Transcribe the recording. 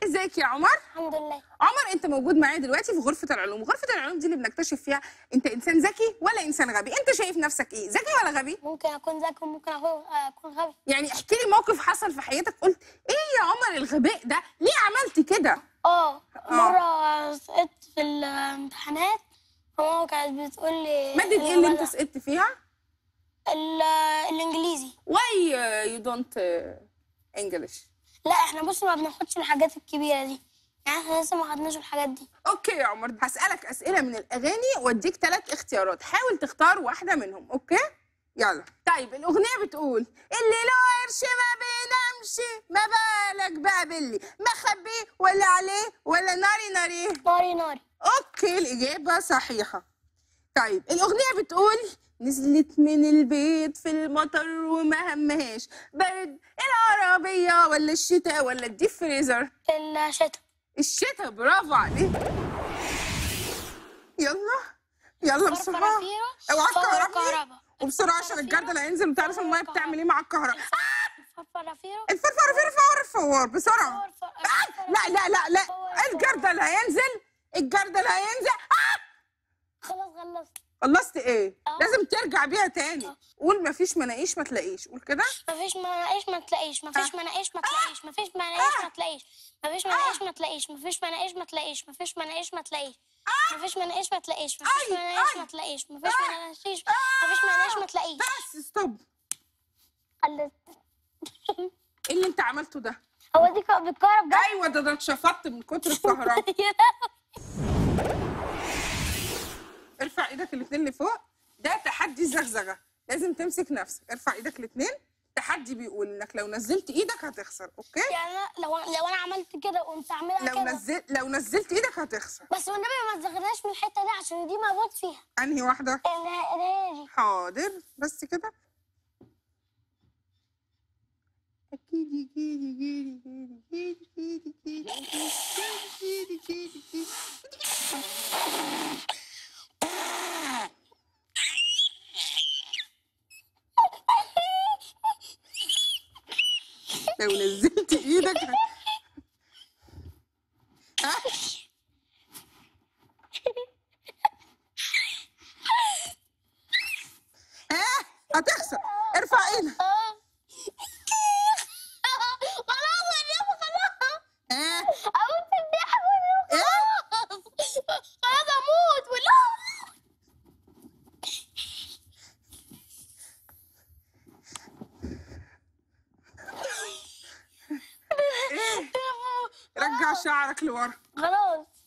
ازيك يا عمر الحمد لله عمر انت موجود معايا دلوقتي في غرفه العلوم غرفه العلوم دي اللي بنكتشف فيها انت انسان ذكي ولا انسان غبي انت شايف نفسك ايه ذكي ولا غبي ممكن اكون ذكي وممكن اكون اكون غبي يعني احكي لي موقف حصل في حياتك قلت ايه يا عمر الغباء ده ليه عملت كده اه مره سقطت في الامتحانات فماما كانت بتقول لي ماده ايه اللي انت سقطت فيها ال- الانجليزي واي يو دونت انجلش لا احنا بص ما بناخدش الحاجات الكبيره دي يعني احنا لسه ما خدناش الحاجات دي اوكي يا عمر هسالك اسئله من الاغاني واديك ثلاث اختيارات حاول تختار واحده منهم اوكي يلا طيب الاغنيه بتقول اللي له قرش ما بينامش ما بالك بقى باللي مخبيه ولا عليه ولا ناري ناري ناري ناري اوكي الاجابه صحيحه طيب الاغنيه بتقول نزلت من البيت في المطر وما همهاش برد العربيه ولا الشتاء ولا الديب فريزر الشتاء الشتاء برافو عليك يلا يلا بسرعه فرافيرو اوعى فور تكهربني كهربا وبسرعه عشان الجردل هينزل وتعرف الميه بتعمل ايه مع الكهرباء فرافيرو الفرفر فور فور بسرعه فور آه! لا لا لا لا الجردل هينزل الجردل هينزل آه! خلاص خلصت خلصت ايه آه. لازم ترجع بيها تاني قول مفيش مناقيش ما تلاقيش قول كده مفيش مناقيش ما تلاقيش مفيش مناقيش ما تلاقيش مفيش مناقيش ما تلاقيش مفيش مناقيش ما تلاقيش مفيش مناقيش ما تلاقيش مفيش مناقيش ما تلاقيش مفيش مناقيش ما تلاقيش مفيش مناقيش ما تلاقيش مفيش مناقيش مفيش مناقيش ما تلاقيش بس ستوب خلصت ايه اللي انت عملته ده هو دي كانت بتكهرب بقى ايوه ده ده اتشفطت من كتر الكهرباء ارفع ايدك الاثنين لفوق ده تحدي زغزغه لازم تمسك نفسك ارفع ايدك الاثنين تحدي بيقول انك لو نزلت ايدك هتخسر اوكي يعني أنا لو لو انا عملت كده وقمت اعملها لو كده نزلت لو نزلت ايدك هتخسر بس والنبي ما تزغناش من الحته دي عشان دي موجود فيها انهي واحده اللي هي- اللي هي دي حاضر بس كده أكيد كيدي كيدي كيدي كيدي كيدي كيدي كيدي كيدي كيدي لو نزلت ايدك ه- ها ها هتخسر ارفع ايدك اه خلاص والنبي خلاص ها اموت في الضحك والنبي ايه خلاص خلاص اموت ولا ايه رجع شعرك لورا خلاص